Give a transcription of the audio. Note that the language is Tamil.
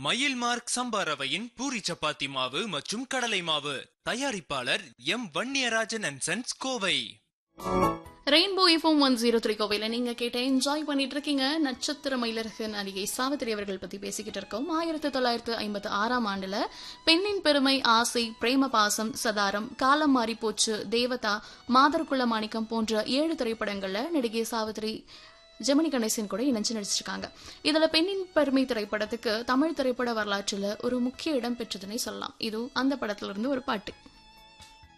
மயில் மார்க் சம்பா ரவையின் பூரி சப்பாத்தி மாவு மற்றும் கடலை மாவு தயாரிப்பாளர் M Vanniyarajan and sons Kovai rainbow FM one zero three கோவையில் நீங்க கேட்ட என்ஜாய் பண்ணிட்டு இருக்கீங்க நட்சத்திர மயிலரகு நடிகை சாவித்திரி அவர்கள் பத்தி பேசிக்கிட்டு இருக்கோம் ஆயிரத்தி தொள்ளாயிரத்து ஐம்பத்தி ஆறாம் ஆண்டுல பெண்ணின் பெருமை ஆசை பிரேம பாசம் சதாரம் காலம் மாறி போச்சு தேவதா மாதர்குள்ள மாணிக்கம் போன்ற ஏழு திரைப்படங்கள்ல நடிகை சாவித்திரி ஜெமினி கணேசன் கூட இணைஞ்சு நடிச்சிருக்காங்க இதுல பெண்ணின் பெருமை திரைப்படத்துக்கு தமிழ் திரைப்பட வரலாற்றுல ஒரு முக்கிய இடம் பெற்றதுன்னே சொல்லலாம் இது அந்த படத்துல இருந்து ஒரு பாட்டு